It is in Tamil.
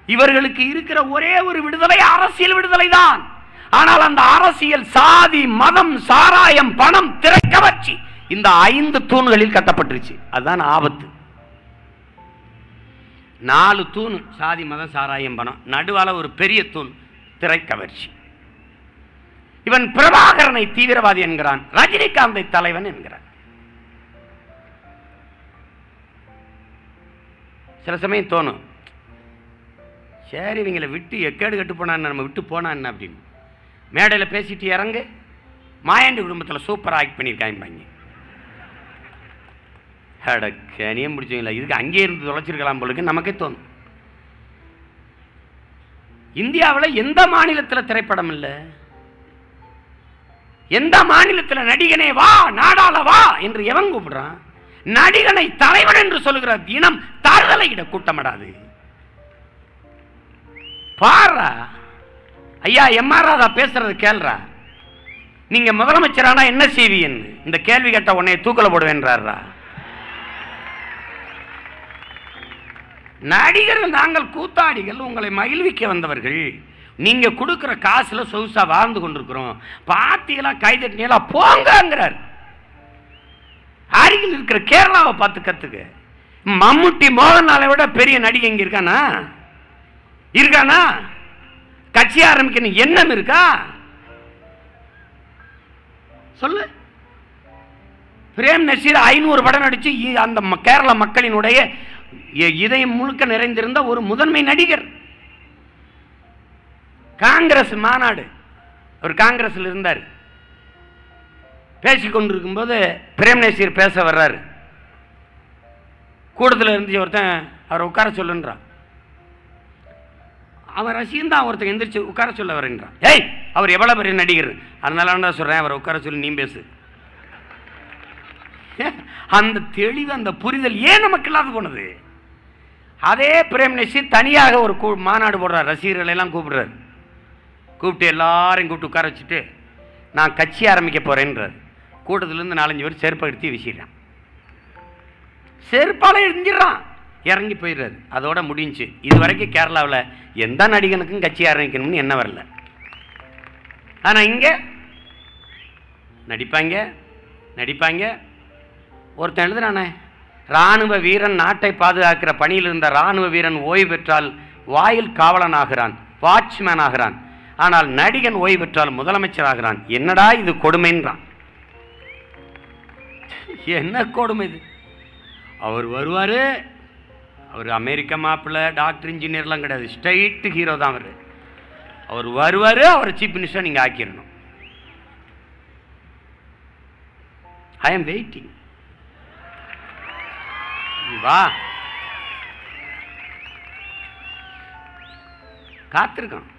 இவர்களுக்கு இருக்கிற ஒரே ஒரு விடுதலை அரசியல் விடுதலை தான் ஆனால் அந்த அரசியல் சாதி மதம் சாராயம் பணம் திரைக்கவர்ச்சி இந்த ஐந்து தூண்களில் கட்டப்பட்டுருச்சு அதுதான் ஆபத்து நாலு தூண் சாதி மதம் சாராயம் பணம் நடுவால ஒரு பெரிய தூண் திரைக்கவர்ச்சி இவன் பிரபாகரனை தீவிரவாதி என்கிறான் ரஜினிகாந்தை தலைவன் என்கிறான் சில சமயம் தோணும் சரி இவங்களை விட்டு எக்கேடு கட்டு போனா என்ன, நம்ம விட்டு போனா என்ன அப்படின்னு மேடையில் பேசிட்டு இறங்கு மாயாண்டி குடும்பத்தில் சூப்பராக ஆக்ட் பண்ணியிருக்காங்க அட கனியம் பிடிச்சவங்களா இதுக்கு அங்கேயே இருந்து தொலைச்சிருக்கலாம் போலுக்கு நமக்கே தோணும் இந்தியாவில் எந்த மாநிலத்தில் திரைப்படம் இல்லை எந்த மாநிலத்தில் நடிகனே வா நாடாள வா என்று எவன் கூப்பிடுறான் நடிகனை தலைவன் என்று சொல்லுகிற இனம் தாழ்தலை இட கூட்டமடாது பாரா ஐயா எம்ஆர் ராதா பேசுறது கேள்றா நீங்க முதலமைச்சரானா என்ன செய்வீன்னு இந்த கேள்வி கேட்ட உன்னை தூக்கல போடுவேன்றாரா நடிகர்கள் நாங்கள் கூத்தாடிகள் உங்களை மகிழ்விக்க வந்தவர்கள் நீங்க கொடுக்கிற காசுல சொகுசா வாழ்ந்து கொண்டிருக்கிறோம் பாத்தீங்களா கைதட்டினீங்களா போங்கங்கிறார் அருகில் இருக்கிற கேரளாவை பார்த்து கத்துக்க மம்முட்டி மோகன்லாலை விட பெரிய நடிகை இங்க இருக்கானா இருக்கானா கட்சி ஆரம்பிக்கணும் எண்ணம் இருக்கா சொல்லு பிரேம் நசீர் ஐநூறு படம் நடிச்சு இ- அந்த ம- கேரள மக்களினுடைய இ- இதயம் முழுக்க நிறைந்திருந்த ஒரு முதன்மை நடிகர் காங்கிரஸ் மாநாடு அவர் காங்கிரஸ்ல இருந்தார் பேசிக் கொண்டிருக்கும்போது பிரேம் நசீர் பேச வர்றாரு கூட்டத்தில் இருந்துச்சு ஒருத்தன் அவரை உட்கார சொல்லுன்றான் அவன் ரசிகன் தான் ஒருத்தன் எந்திரிச்சு உட்கார சொல்ல வரேன்றான் ஏய் அவர் எவ்வளவு பெரிய நடிகர் அதனால நான் சொல்றேன் அவரை உட்கார சொல்லி நீ பேசு அந்த தெளிவு அந்த புரிதல் ஏன் நமக்கு இல்லாத போனது அதே பிரேம் நசீர் தனியாக ஒரு கூ- மாநாடு போடுறார் ரசிகர்களை எல்லாம் கூப்பிடுறாரு கூப்பிட்டு எல்லாரையும் கூப்பிட்டு உட்கார வச்சுட்டு நான் கட்சி ஆரம்பிக்க போறேன்றார் கூட்டத்திலேருந்து நாலஞ்சு பேர் செருப்பை எடுத்து வீசிடுறான் செருப்பால எரிஞ்சிடறான் இறங்கி போயிடுறாரு அதோட முடிஞ்சுச்சு இது வரைக்கும் கேரளாவில் எந்த நடிகனுக்கும் கட்சி ஆரம்பிக்கணும்னு என்ன வரல ஆனா இங்க நடிப்பாங்க நடிப்பாங்க ஒருத்தன் எழுதுறானே ராணுவ வீரன் நாட்டை பாதுகாக்கிற பணியில் இருந்த ராணுவ வீரன் ஓய்வு பெற்றால் வாயில் காவலன் ஆகிறான் வாட்ச்மேன் ஆகிறான் ஆனால் நடிகன் ஓய்வு பெற்றால் முதலமைச்சர் ஆகிறான் என்னடா இது கொடுமைன்றான் என்ன கொடுமை இது அவர் வருவாரு அவர் அமெரிக்க மாப்பிள்ளை டாக்டர் இன்ஜினியர்லாம் கிடையாது ஸ்ட்ரைட்டு ஹீரோ தான் அவர் அவர் வருவாரு அவரை சீஃப் மினிஸ்டர் நீங்க ஆக்கிடணும் ஐ எம் வெயிட்டிங் வா காத்திருக்கான்